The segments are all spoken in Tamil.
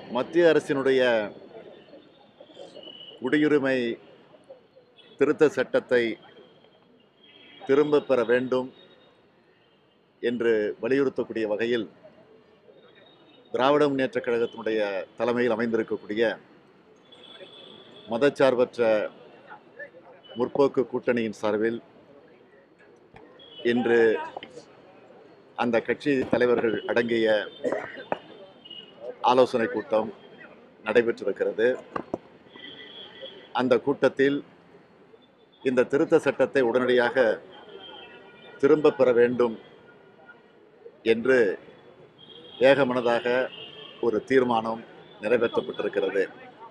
மத்திய அரசினுடைய குடியுரிமை திருத்த சட்டத்தை திரும்ப பெற வேண்டும் என்று வலியுறுத்தக்கூடிய வகையில் திராவிட முன்னேற்றக் கழகத்தினுடைய தலைமையில் அமைந்திருக்கக்கூடிய மதச்சார்பற்ற முற்போக்கு கூட்டணியின் சார்பில் இன்று அந்த கட்சி தலைவர்கள் அடங்கிய ஆலோசனை கூட்டம் நடைபெற்றிருக்கிறது அந்த கூட்டத்தில் இந்த திருத்த சட்டத்தை உடனடியாக திரும்ப பெற வேண்டும் என்று ஏகமனதாக ஒரு தீர்மானம் நிறைவேற்றப்பட்டிருக்கிறது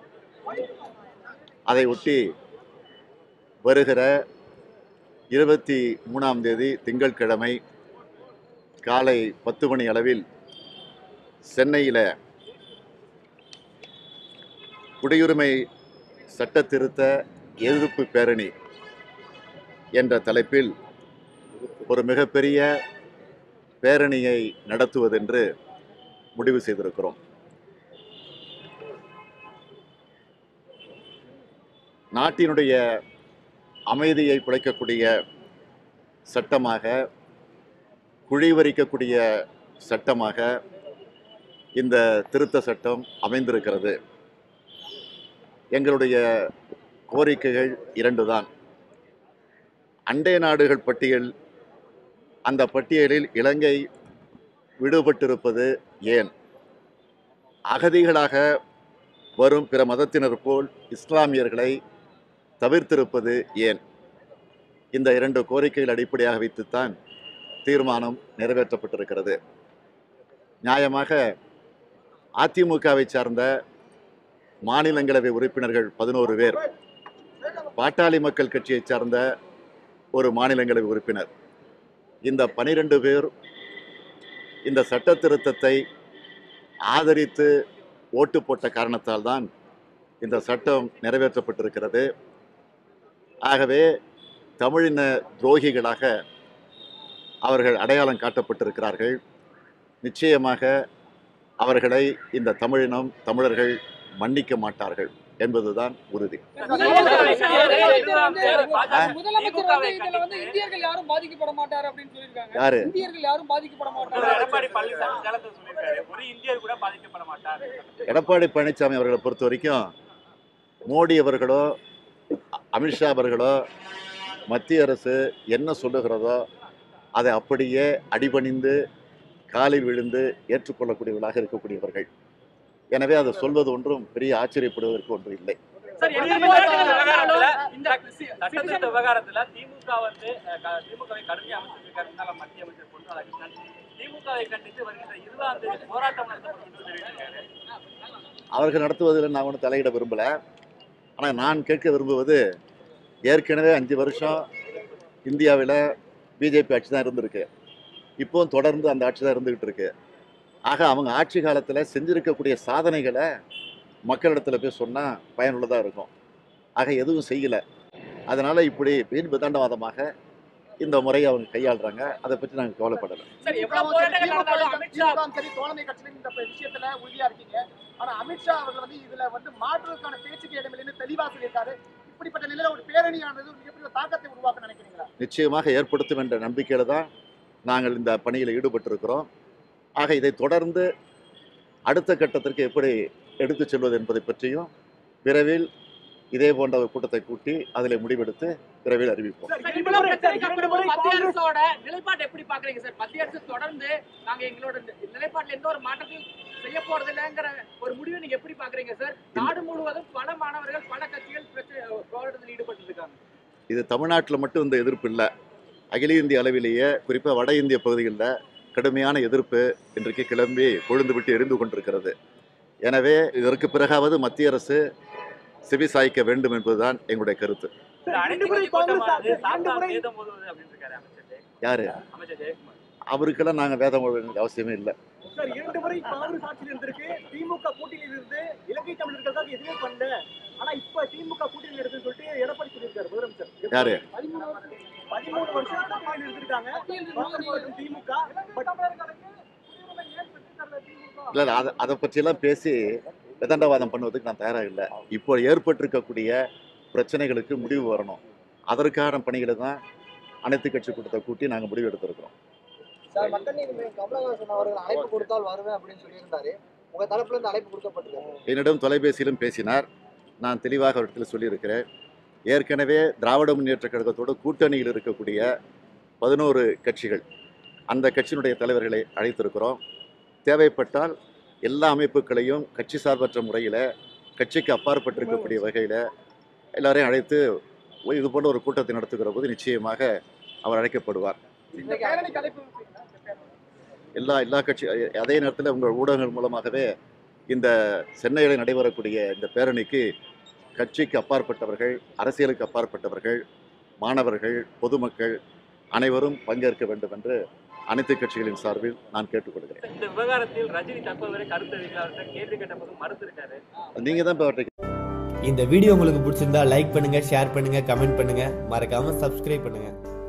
அதை ஒட்டி வருகிற இருபத்தி மூணாம் தேதி திங்கட்கிழமை காலை பத்து மணி அளவில் சென்னையில் குடியுரிமை சட்ட திருத்த எதிர்ப்பு பேரணி என்ற தலைப்பில் ஒரு மிகப்பெரிய பேரணியை நடத்துவதென்று முடிவு செய்திருக்கிறோம் நாட்டினுடைய அமைதியை பிழைக்கக்கூடிய சட்டமாக குழிவரிக்கக்கூடிய சட்டமாக இந்த திருத்த சட்டம் அமைந்திருக்கிறது எங்களுடைய கோரிக்கைகள் இரண்டு தான் அண்டை நாடுகள் பட்டியல் அந்த பட்டியலில் இலங்கை விடுபட்டிருப்பது ஏன் அகதிகளாக வரும் பிற மதத்தினர் போல் இஸ்லாமியர்களை தவிர்த்திருப்பது ஏன் இந்த இரண்டு கோரிக்கைகள் அடிப்படையாக வைத்துத்தான் தீர்மானம் நிறைவேற்றப்பட்டிருக்கிறது நியாயமாக அதிமுகவை சார்ந்த மாநிலங்களவை உறுப்பினர்கள் பதினோரு பேர் பாட்டாளி மக்கள் கட்சியைச் சார்ந்த ஒரு மாநிலங்களவை உறுப்பினர் இந்த பனிரெண்டு பேர் இந்த சட்ட திருத்தத்தை ஆதரித்து ஓட்டு போட்ட காரணத்தால் தான் இந்த சட்டம் நிறைவேற்றப்பட்டிருக்கிறது ஆகவே தமிழின துரோகிகளாக அவர்கள் அடையாளம் காட்டப்பட்டிருக்கிறார்கள் நிச்சயமாக அவர்களை இந்த தமிழினம் தமிழர்கள் மன்னிக்க மாட்டார்கள் என்பதுதான் உறுதி முதலமைச்சர் வந்து இதுல வந்து இந்தியர்கள் யாரும் பாதிக்கப்பட மாட்டார் அப்படின்னு சொல்லியிருக்காங்க யாரு இந்தியர்கள் யாரும் பாதிக்கப்பட மாட்டார் எடப்பாடி பழனிசாமி சேலத்தில் சொல்லியிருக்காரு ஒரு இந்தியர் கூட பாதிக்கப்பட மாட்டார் எடப்பாடி பழனிசாமி அவர்களை பொறுத்த வரைக்கும் மோடி அவர்களோ அ- அமித்ஷா அவர்களோ மத்திய அரசு என்ன சொல்லுகிறதோ அதை அப்படியே அடிபணிந்து காலில் விழுந்து ஏற்றுக்கொள்ளக்கூடியவர்களாக இருக்கக்கூடியவர்கள் எனவே அதை சொல்வது ஒன்றும் பெரிய ஆச்சரியப்படுவதற்கு ஒன்றும் இல்லை சார் எந்த விவகாரத்துல இந்த சட்டத்திருத்த விவகாரத்துல திமுக வந்து அஹ், க- திமுகவை கடுமையாக அமைச்சிருக்காரு முன்னாள் மத்திய அமைச்சர் பொன் ராதாகிருஷ்ணன் திமுகவை கண்டித்து வருகின்ற இருபதாம் தேதி போராட்டம் நடத்தப்படும் என்று தெரிவித்திருக்காரு அவர்கள் நடத்துவதில் நான் ஒன்றும் தலையிட விரும்பலை ஆனால் நான் கேட்க விரும்புவது ஏற்கனவே அஞ்சு வருஷம் இந்தியாவில் பிஜேபி ஆட்சி தான் இருந்திருக்கு இப்போவும் தொடர்ந்து அந்த ஆட்சி தான் இருந்துகிட்டு இருக்கு ஆக அவங்க ஆட்சி காலத்தில் செஞ்சிருக்கக்கூடிய சாதனைகளை மக்களிடத்தில் போய் சொன்னால் பயனுள்ளதாக இருக்கும் ஆக எதுவும் செய்யலை அதனால் இப்படி வீண் விதாண்டவாதமாக இந்த முறையை அவங்க கையாளுறாங்க அதை பற்றி நாங்கள் கவலைப்படலை சார் எவ்வளவு போராட்டங்கள் நடந்தாலும் அமித்ஷா திமுகவும் சரி தோழமை கட்சியிலும் இந்த விஷயத்துல உறுதியா இருக்கீங்க ஆனா அமித்ஷா அவர்கள் வந்து இதுல வந்து மாற்றுவதற்கான பேச்சுக்கு இடமில்லைன்னு தெளிவா சொல்லியிருக்காரு இப்படிப்பட்ட நிலையில ஒரு பேரணியானது மிகப்பெரிய ஒரு தாக்கத்தை உருவாக்க நினைக்கிறீங்களா நிச்சயமாக ஏற்படுத்தும் என்ற நம்பிக்கையில் தான் நாங்கள் இந்த பணியில் ஈடுபட்டிருக்கிறோம் ஆக இதை தொடர்ந்து அடுத்த கட்டத்திற்கு எப்படி எடுத்துச் செல்வது என்பதை பற்றியும் விரைவில் இதே போன்ற ஒரு கூட்டத்தை கூட்டி அதில் முடிவெடுத்து விரைவில் அறிவிப்போம் சார், இவ்வளவு பிரச்சனைக்கு அப்புறமும் மத்திய அரசோட நிலைப்பாட்டை எப்படி பாக்குறீங்க சார் மத்திய அரசு தொடர்ந்து நாங்க எங்களோட நிலைப்பாட்டுல எந்த ஒரு மாற்றத்தையும் செய்ய போறது இல்லைங்கிற ஒரு முடிவை நீங்க எப்படி பாக்குறீங்க சார் நாடு முழுவதும் பல மாணவர்கள் பல கட்சிகள் பிரச்சனை போராட்டத்தில் ஈடுபட்டு இருக்காங்க இது தமிழ்நாட்டில் மட்டும் இந்த எதிர்ப்பு இல்லை அகில இந்திய அளவிலேயே குறிப்பாக வட இந்திய பகுதிகளில் கடுமையான எதிர்ப்பு இன்றைக்கு கிளம்பி கொழுந்து விட்டு எரிந்து கொண்டிருக்கிறது எனவே இதற்கு பிறகாவது மத்திய அரசு செவி சாய்க்க வேண்டும் என்பதுதான் எங்களுடைய கருத்து இந்த அனைத்து கட்சி கூட்டமானது சாத்தா வேதம் ஓதுவது அப்படின்னு இருக்காரு அமைச்சர் ஜெய- யாரு அமைச்சர் ஜெயக்குமார் அவருக்கெல்லாம் நாங்கள் வேதம் ஓத வேண்டிய அவசியமே இல்லை சார் இரண்டு முறை காங்கிரஸ் ஆட்சியில் இருந்திருக்கு திமுக கூட்டணியில் இருந்து இலங்கை தமிழர்களுக்காக எதுவுமே பண்ணல ஆனா இப்ப திமுக கூட்டணியில் இருக்குன்னு சொல்லிட்டு எடப்பாடி சொல்லியிருக்காரு முதலமைச்சர் யாரு? பதிமூணு பதிமூணு வருஷம் கூட்டணியில் இருந்திருக்காங்க காங்கிரஸ் மற்றும் திமுக பட் இல்லை அதை அதை பற்றியெல்லாம் பேசி விதண்டவாதம் பண்ணுவதற்கு நான் தயாராக இல்லை இப்போ ஏற்பட்டிருக்கக்கூடிய பிரச்சனைகளுக்கு முடிவு வரணும் அதற்கான பணிகளை தான் அனைத்து கட்சி கூட்டத்தை கூட்டி நாங்கள் முடிவு எடுத்திருக்கிறோம் சார் மக்கள் நீதி மையம் கமலஹாசன் அவர்கள் அழைப்பு கொடுத்தால் வருவேன் அப்படின்னு சொல்லியிருந்தாரு உங்க தரப்புல இருந்து அழைப்பு கொடுக்கப்பட்டிருக்கு என்னிடம் தொலைபேசியிலும் பேசினார் நான் தெளிவாக அவரிடத்தில் சொல்லியிருக்கிறேன் ஏற்கனவே திராவிட முன்னேற்ற கழகத்தோடு கூட்டணியில் இருக்கக்கூடிய பதினோரு கட்சிகள் அந்த கட்சியினுடைய தலைவர்களை அழைத்திருக்கிறோம் தேவைப்பட்டால் எல்லா அமைப்புகளையும் கட்சி சார்பற்ற முறையில் கட்சிக்கு அப்பாற்பட்டிருக்கக்கூடிய வகையில் எல்லாரையும் அழைத்து இது போன்ற ஒரு கூட்டத்தை நடத்துகிற போது நிச்சயமாக அவர் அழைக்கப்படுவார் இந்த பேரணி கலைப்பு விடுப்பீங்களா? இந்த பேரணி. எல்லா எல்லா கட்சி அதே நேரத்தில் உங்கள் ஊடகங்கள் மூலமாகவே இந்த சென்னையில் நடைபெறக்கூடிய இந்த பேரணிக்கு கட்சிக்கு அப்பாற்பட்டவர்கள் அரசியலுக்கு அப்பாற்பட்டவர்கள் மாணவர்கள் பொதுமக்கள் அனைவரும் பங்கேற்க வேண்டும் என்று அனைத்து கட்சிகளின் சார்பில் நான் கேட்டுக்கொள்கிறேன் இந்த விவகாரத்தில் ரஜினி தற்போது வரை கருத்து தெரிவிக்கல அவர்கிட்ட கேள்வி கேட்டபோது மறுத்திருக்காரு நீங்கள் தான் இப்போ அவர்கிட்ட இந்த வீடியோ உங்களுக்கு பிடிச்சிருந்தா லைக் பண்ணுங்க ஷேர் பண்ணுங்க கமெண்ட் பண்ணுங்க மறக்காம சப்ஸ்கிரைப் பண்ணுங்க